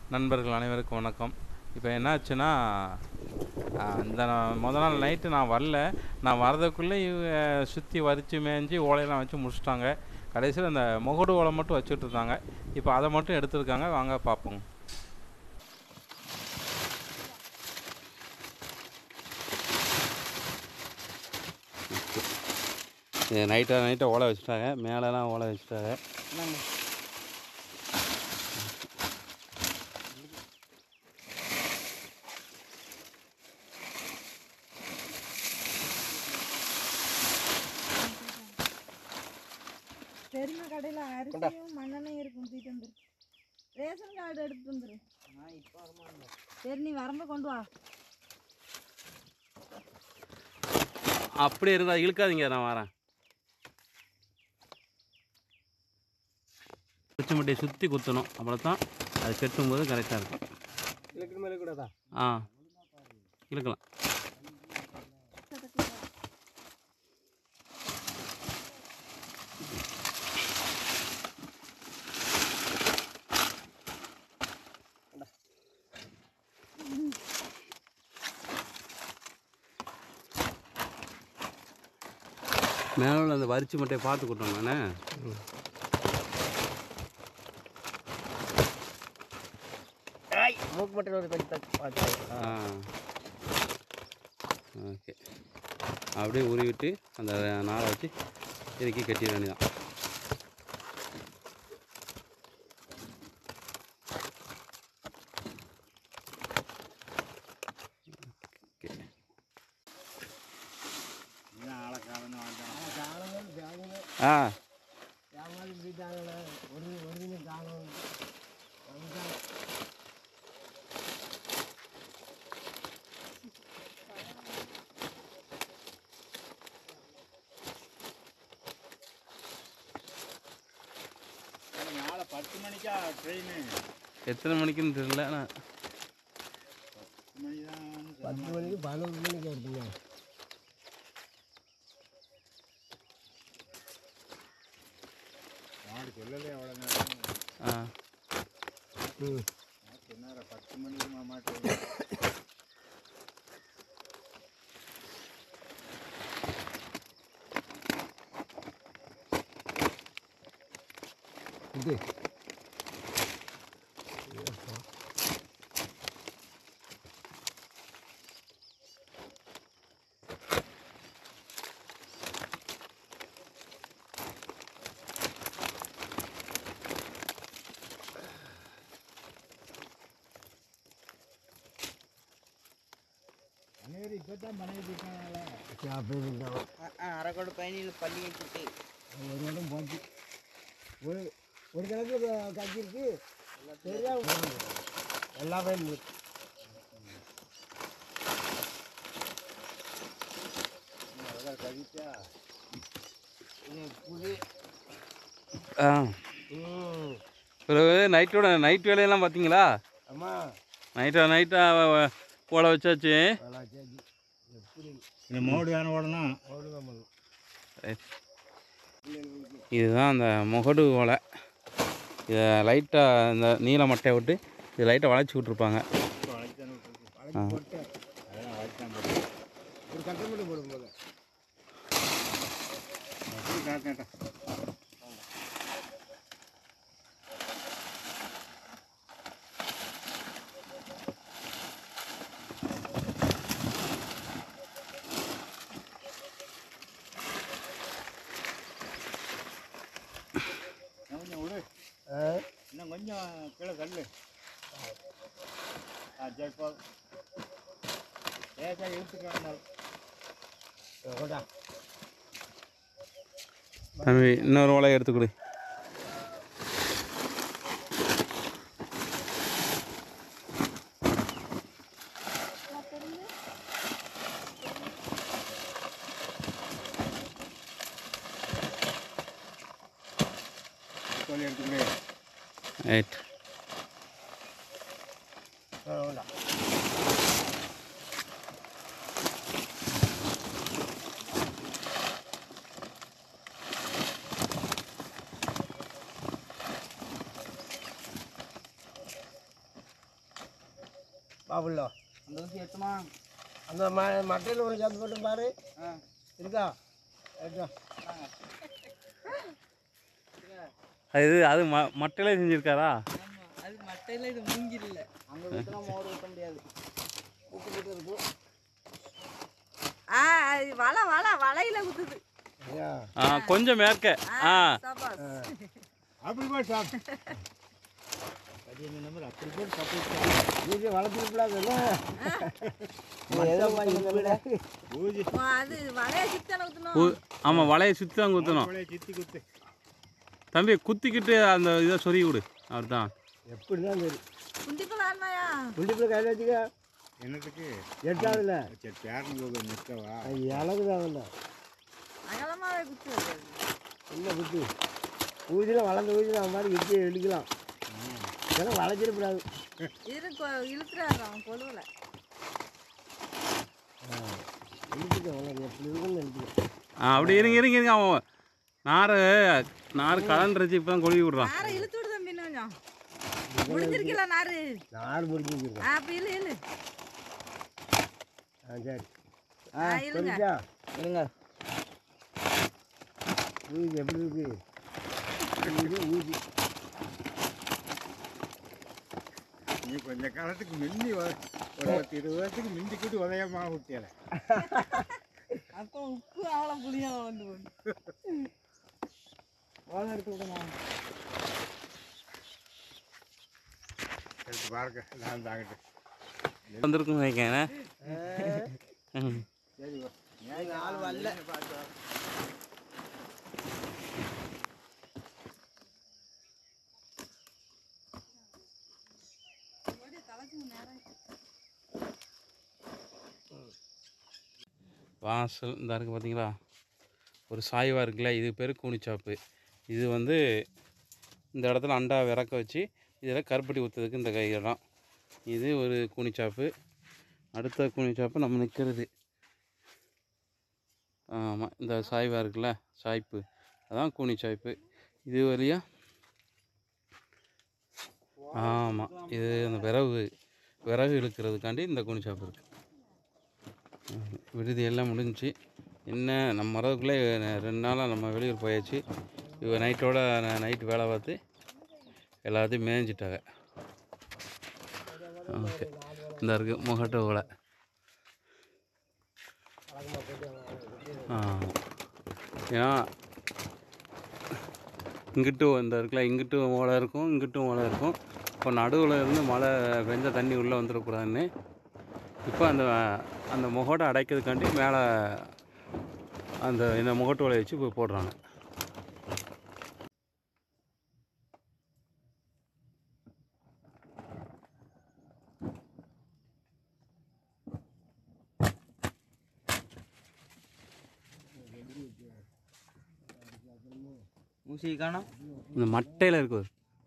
நண்பர்கள் அனைவருக்கும் வணக்கம் இப்போ என்னாச்சுன்னா இந்த நான் முத நாள் நைட்டு நான் வரல நான் வரதுக்குள்ளே இவங்க சுற்றி வரிச்சு மேய்ஞ்சி ஓலையெல்லாம் வச்சு முடிச்சிட்டாங்க கடைசியில் அந்த முகடு ஓலை மட்டும் வச்சுட்டு இருந்தாங்க இப்போ அதை மட்டும் எடுத்துருக்காங்க வாங்க பார்ப்போம் இது நைட்டாக நைட்டாக ஓலை வச்சுட்டாங்க மேலெலாம் ஓலை வச்சுட்டாங்க பெருமை கடையில் அரிசியும் மண்ணெண்ணையும் இருக்கும் தூக்கிட்டு வந்துரு ரேஷன் கார்டு எடுத்துட்டு வந்துரு சரி நீ வரம்ப கொண்டு வா அப்படியே இருந்தால் இழுக்காதீங்க நான் வரேன் குச்சி மட்டியை சுற்றி குத்தணும் அப்புறம் தான் அது கட்டும்போது கரெக்டாக இருக்கும் இலக்கு மேலே கூடாதா ஆ இழுக்கலாம் மேலே உள்ள அந்த வரிச்சு மட்டையை பார்த்து கொடுத்தோம் நானே மூக்கு மட்டும் ஒரு கொஞ்சம் பார்த்து ஆ ஓகே அப்படியே உருவிட்டு அந்த நாரை வச்சு இறுக்கி கட்டிட வேண்டியதான் ஓகே ஆ வியாபாரம் போயிட்டாங்களே ஒரு ஒரு தினம் காணும் வந்துட்டாங்க. நாளை பத்து மணிக்கா ட்ரெயின் எத்தனை மணிக்குன்னு தெரியல ஆனால் மணி தான் பத்து மணிக்கு பதினொன்று மணிக்கு எடுத்துங்க மாடு சொல்லலை எவ்வளோ நேரம் ஆ ம் சொன்னார பத்து மணிக்கு மாமா ட்ரெயின் இது மனைவி இப்போ தான் மனைவி இருக்காங்களே சாப்பிட்டு அரைக்கோடு பயணியில் பள்ளி வச்சுட்டு ஒரு இடம் போச்சு ஒரு ஒரு கிழக்கு கஞ்சிருக்கு சரியா எல்லாமே இருக்கு. அதெல்லாம் கழிச்சா இது புளி ஆ ம் பிறகு நைட்டோட நைட் வேலையெல்லாம் பார்த்தீங்களா அம்மா நைட்டா நைட்டாக ஓலை வச்சாச்சு நல்லா கேஜி எப்படி இந்த மோடு தானே ஓடணும் ஓடுங்க முதல்ல இதுதான் அந்த முகடு ஓலை இதை லைட்டாக இந்த நீல மட்டையை விட்டு இது லைட்டாக வளைச்சி விட்ருப்பாங்க வளைச்சானு விட்டுருக்கு ஆ. வளைச்சு போட்டு அதெல்லாம் வளைச்சான் போட்டு ஒரு கட்டை மட்டும் போடும் போது அப்படி காட்டேன்டா இன்னும் கொஞ்சம் விடு இன்னும் கொஞ்சம் கீழே தள்ளு ஆ சரி போதும் லேசாக இழுத்துக்கலாம் கொண்டா தம்பி இன்னொரு ஓலையை எடுத்து கொடு சொல்லி எடுத்துக்கிடு ரைட் கொண்டா ஆகுல்ல அந்த ஊசி எட்டுமா அந்த ம மட்டையில் ஒரு சேர்த்து போட்டு பாரு ஆ இருக்கா இருக்கா அது அது ம மட்டையிலே செஞ்சுருக்காரா ஆமா அது மட்டையில இது மூங்கில்ல அங்க ஊத்துனா மோர் ஊத்த முடியாது ஆ அது வலை வலை வலையில குத்துது ஐயா ஆ கொஞ்சம் மேற்க ஆ சபாஸ் அப்படி போய் சாப்பிட்டு அது என்ன நம்பர் அப்படி போய் சாப்பிட்டு வீட்டில் வளர்த்துருப்பலாம்ல ஊதி அது வலைய சித்தனை ஊத்தணும் கு- ஆமா வலையை சுற்றி தான் குத்தணும் அவளை சித்தி குத்து தம்பி குத்திக்கிட்டு அந்த இதை சொருகி விடு அவர் தான் எப்படி தான் சரி குண்டிக்குள்ள ஆன்மாயா குண்டிப்பில் கையில் வச்சுக்க என்னத்துக்கு எட்டாவதுல சரி பேரன் போக நிற்கவா அது இலகு தான் இல்லை அகலமாவே குத்து வைக்கிறது. இல்லை குத்து ஊதியில் வளர்ந்த ஊதியில் அவன் மாதிரி இடிச்சு இழுக்கலாம் இதெல்லாம் வளைச்சிடக்கூடாது இரு கொ- இழுத்துறாரு அவன் கொழுவில் இழுத்துக்க வளர்ந்து எப்படி இருக்குன்னு நினைக்கிறேன் ஆ அப்படி இருங்க இருங்க இருங்க அவன் நாரை நார் கலண்டுருச்சு இப்போ தான் கொழுவி விடுறான் நாரை இழுத்து விடு தம்பி இன்னும் கொஞ்சம் முடிஞ்சிருக்கல நாரு நாலு முடிஞ்சு வச்சுருக்கேன் ஆ, அப்ப இழு இழு ஆ சரி ஆ இழுங்க சரிச்சா இருங்க ஊதி எப்படி இருக்கு ஊதி ஊதி நீ கொஞ்ச காலத்துக்கு மிந்தி வ- ஒரு பத்து இருபது வருஷத்துக்கு மிந்தி கூட்டி உதயமாக விட்டியல அப்போ உப்பு அவ்வளோ புளியாக வந்து போகுது ஓலை எடுத்து விடுங்க எடுத்து பாருங்க நான் தாங்கிட்டு வந்திருக்குன்னு நினைக்கிறேன் ம். சரி வா. ஆள் வரல வாசல் இந்த இருக்குது பார்த்தீங்களா ஒரு சாய்வாக இருக்குல்ல இது பேர் கூனிச்சாப்பு இது வந்து இந்த இடத்துல அண்டா விறக்க வச்சு இதில் கருப்பட்டி ஊற்றுறதுக்கு இந்த கையெல்லாம் இது ஒரு கூனிச்சாப்பு அடுத்த கூனிச்சாப்பு நம்ம நிற்கிறது ஆமாம் இந்த சாய்வாக இருக்குல்ல சாய்ப்பு அதான் கூனிச்சாய்ப்பு இது வழியா ஆமாம் இது அந்த விறகு விறகு இழுக்கிறதுக்காண்டி இந்த கூனிச்சாப்பு இருக்குது விடுதி எல்லாம் முடிஞ்சுச்சு என்ன நம்ம வரதுக்குள்ளே ரெண்டு நாளாக நம்ம வெளியூர் போயாச்சு இவ நைட்டோட நைட்டு வேலை பார்த்து எல்லாத்தையும் மேய்ஞ்சிட்டாங்க ஓகே இந்த இருக்கு முகட்டு ஓலை ஆ ஏன்னா இங்கிட்டும் இந்த இருக்குல்ல இங்கிட்டும் ஓலை இருக்கும் இங்கிட்டும் ஓலை இருக்கும் இப்போ நடுவில் இருந்து மழை பெஞ்ச தண்ணி உள்ளே வந்துடக்கூடாதுன்னு இப்போ அந்த அந்த முகோட்டை அடைக்கிறதுக்காண்டி மேலே அந்த இந்த முகட்டு வலையை வச்சு போய் போடுறாங்க ஊசி காணோம் இந்த மட்டையில் இருக்குது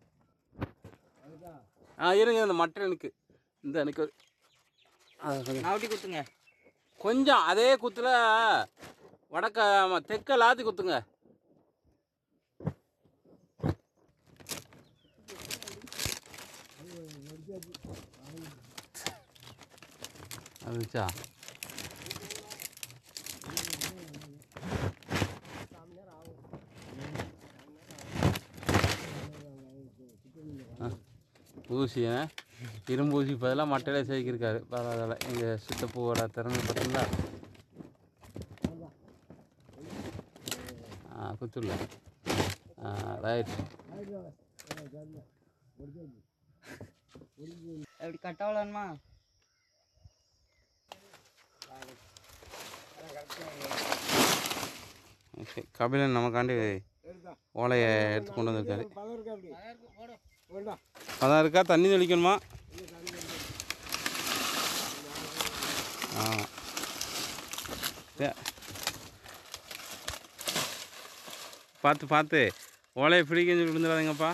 ஆ இருங்க இந்த மட்டையில் எனக்கு இந்த எனக்கு நாவட்டி குத்துங்க கொஞ்சம் அதே குத்துல வடக்க ஆமா, தெற்க லாத்தி குத்துங்க அதுச்சா ஊசியை இரும்பு ஊசி பதிலாக மட்டையில சேர்க்கிருக்காரு பரவாயில்ல எங்கள் சித்தப்பூவோட திறமை பார்த்தீங்களா ஆ குத்துள்ள ஆ ரைட் எப்படி கட்டவலன்மா ஓகே கபிலன் நமக்காண்டி ஓலையை எடுத்து கொண்டு வந்திருக்காரு பதம் இருக்கா அப்படி வேண்டாம் அதான் இருக்கா தண்ணி தெளிக்கணுமா ஆ சே- பார்த்து பார்த்து ஓலையை பிடிக்கன்னு சொல்லி விழுந்துடாதீங்கப்பா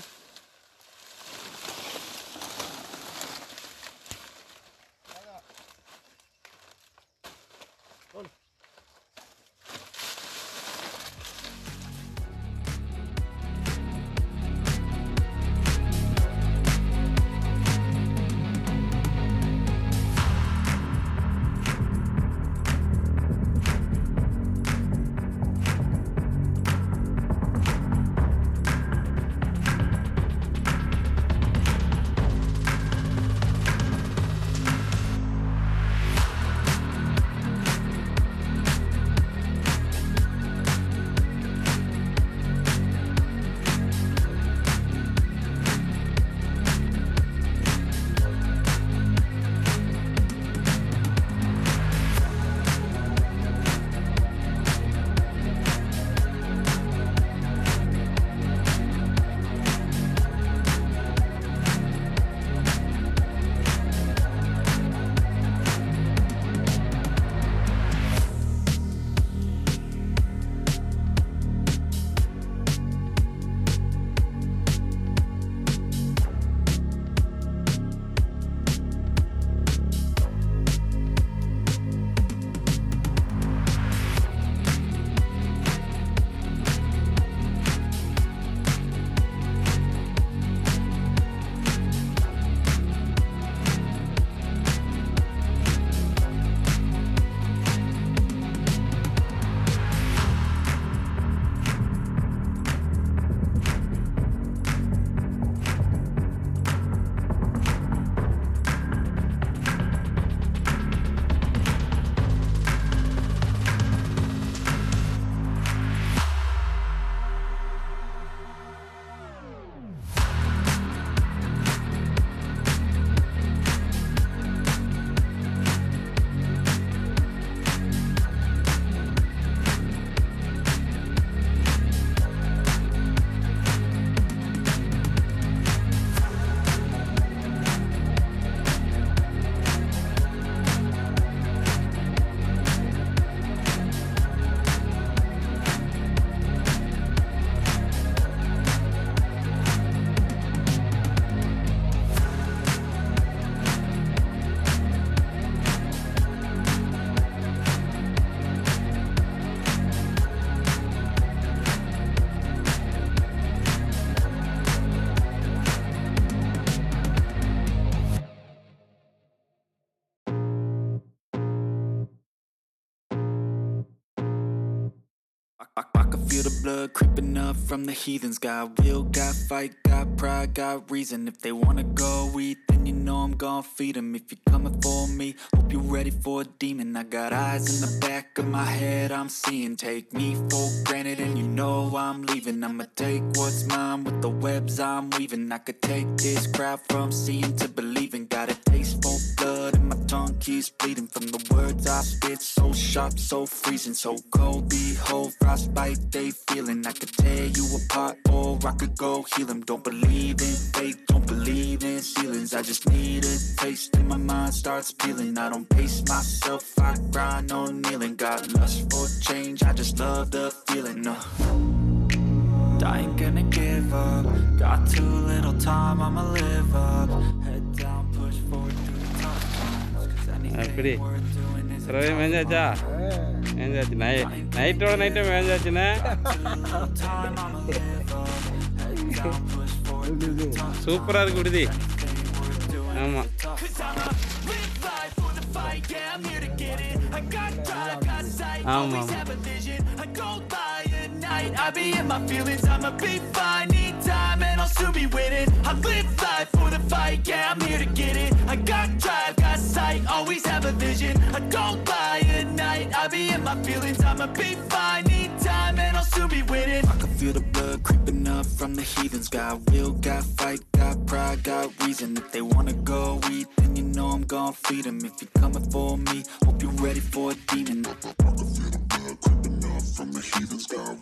feel the blood creeping up from the heathens. Got will, got fight, got pride, got reason. If they wanna go eat, then you know I'm gonna feed them. If you're coming for me, hope you're ready for a demon. I got eyes in the back of my head, I'm seeing. Take me for granted, and you know I'm leaving. I'ma take what's mine with the webs I'm weaving. I could take this crowd from seeing to believing. Got a taste for blood, and my tongue keeps bleeding from the words I spit. So sharp, so freezing, so cold. Behold, frostbite they feeling. I could tear you apart, or I could go heal them. Don't believe in fate, don't believe in ceilings. I just need a taste, and my mind starts peeling. I don't pace myself, I grind on kneeling. Got lust for change, I just love the feeling. Uh. I ain't gonna give up. Got too little time, I'ma live up. Head down, push forward through the tough times. 'Cause அப்படி. anything worth doing is a பிறகு மேஞ்சாச்சா மேஞ்சாச்சு நை நைட்டோட நைட்டே மேஞ்சாச்சுண்ணே little time, I'ma live up. Head down, push forward through the tough சூப்பராக இருக்கு விடுதி anything worth doing ஆமாம் Cause I'ma live life for the fight, yeah, I'm here to get it. I got drive, got sight, ஆமாம் always have a vision. I go by at night, I be in my feelings, I'ma be fine. Need time and I'll soon be winning. I live life for the fight, yeah, I'm here to get it. I got drive, got sight, always have a vision. I go by at night, I be in my feelings, I'ma be fine. Need time and I'll soon be winning. I can feel the blood creeping up from the heathens. Got will, got fight, got pride, got reason. If they wanna go eat, then you know I'm gonna feed them. If you're coming for me, hope you're ready for a demon. I can feel the blood creeping up from the heathens. Got